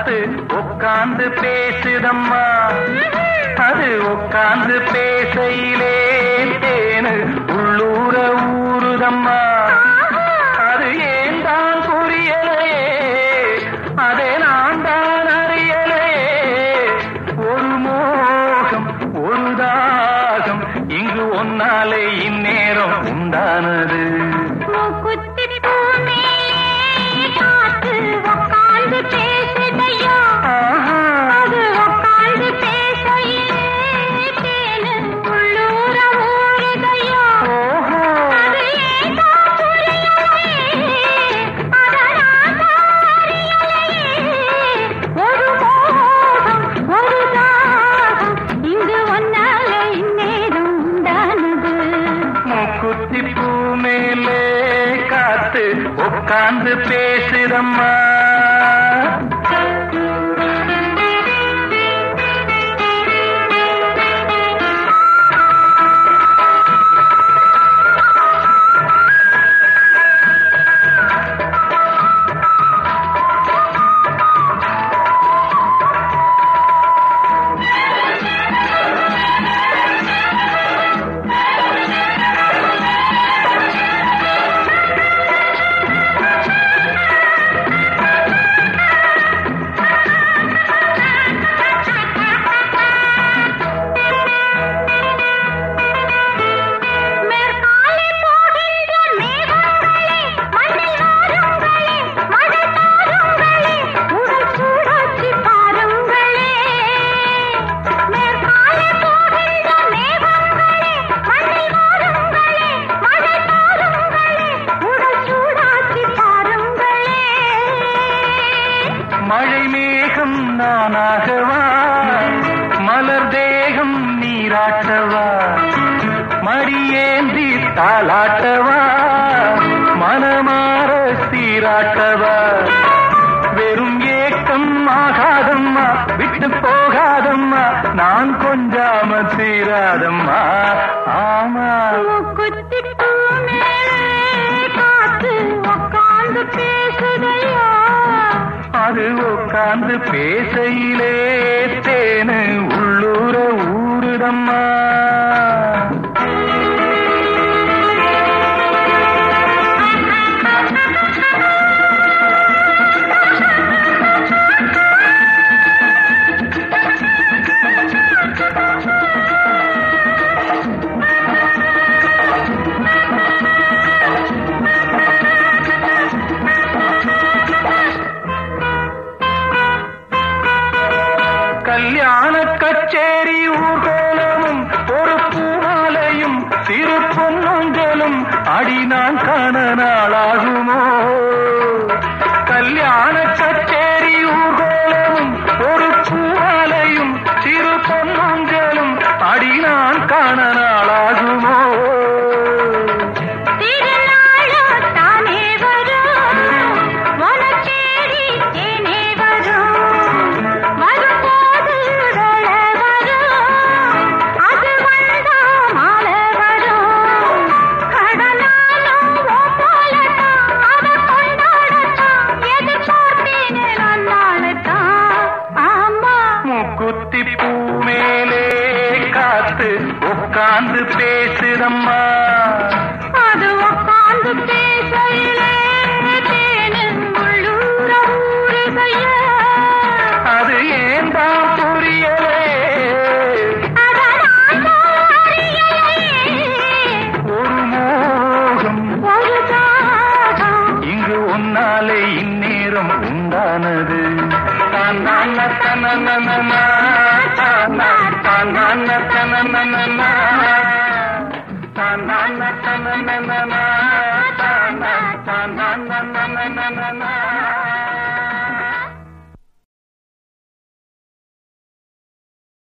காத்து உட்கார்ந்து பேசுதம்மா அது உட்கார்ந்து பேசையிலே தேனு உள்ளூர ஊறுதம்மா அது ஏன் தான் புரியலையே அதை நான் தான் அறியலையே ஒரு மோகம் ஒரு தாகம் இங்கு ஒன்னாலே இந்நேரம் உண்டானது மூக்குத்தி பூ மேலே காத்து உட்கார்ந்து பேசுதையா ஆஹா. அது உட்கார்ந்து பேசையிலே தேனு உள்ளூர ஊறுதையா ஓஹோ. அது ஏதோ புரியலையே அதனால் அறியலையே ஒரு மோகம் ஒரு தாகம் இங்கு ஒன்னால இந்நேரம் உண்டானது மூக்குத்தி பூ மேலே காத்து உட்கார்ந்து பேசுதம்மா மேற்காலே போகின்ற மேகங்களே மண்ணில் வாருங்களே மழை தாருங்களே உடல் சூடாக்கி பாருங்களே மேற்காலே போகின்ற மேகங்களே மண்ணில் வாருங்களே மழை தாருங்களே உடல் சூடாக்கி பாருங்களே மழை மேகம் நானாகவா மலர் தேகம் நீராட்டவா மடியேந்தி தாளாட்டவா மனமாற சீராட்டவா வெறும் ஏக்கம் ஆகாதம்மா விட்டு போகாதம்மா நான் கொஞ்சாம தீராதம்மா ஆமா மூக்குத்தி பூ மேலே காத்து உட்கார்ந்து பேசுதையா அது உட்கார்ந்து பேசையிலே தேனு உள்ளூர ஊருதம்மா கல்யாண கச்சேரி ஊர்கோலமும் ஒரு பூமாலையும் சிறு பொன்னொஞ்சலும் அடி நான் காண நாளாகுமோ கல்யாண கச்சேரி ஊர்கோலமும் ஒரு பூமாலையும் சிறு பொன்னொஞ்சலும் அடி நான் காண நாளாகுமோ திருநாளோ தானே வரும் உனச்சேரி தேனே வரும் வரும்போது வேளை வரும் அது வந்தா மாலை வரும் கடனாலும் உன் போலத்தான் அதை கொண்டாடத்தான் எதிர்பார்த்தேனே நான் நாளைத்தான் ஆமா முக்குத்தி பூ மேலே காத்து உட்கார்ந்து பேசுதம்மா அது உட்கார்ந்து பேசையிலே தேனு உள்ளூர ஊறுகையா அது ஏன் தான் புரியலே அதனால் தான் அறியலையே ஒரு மோகம் ஒரு தாகம் இங்கு ஒன்னாலே இந்நேரம் உண்டானது தான் நான் தனனனனா, தான் நான் தனனனனா, தான் நான் தனனனனா.